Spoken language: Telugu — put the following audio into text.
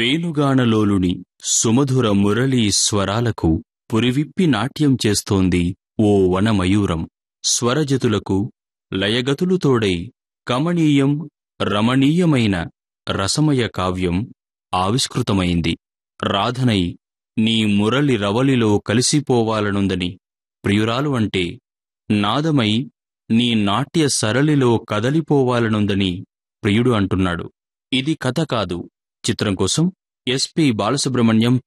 వేణుగానలోలుని సుమధుర మురళీ స్వరాలకు పురివిప్పి నాట్యం చేస్తోంది ఓ వనమయూరం స్వరజతులకు లయగతులు తోడై కమనీయం రమణీయమైన రసమయ కావ్యం ఆవిష్కృతమైంది రాధనై నీ మురళి రవలిలో కలిసిపోవాలనుందని ప్రియురాలు అంటే నాదమై నీ నాట్య సరళిలో కదలిపోవాలనుందని ప్రియుడు అంటున్నాడు ఇది కథ కాదు చిత్రం కోసం ఎస్పి బాలసుబ్రహ్మణ్యం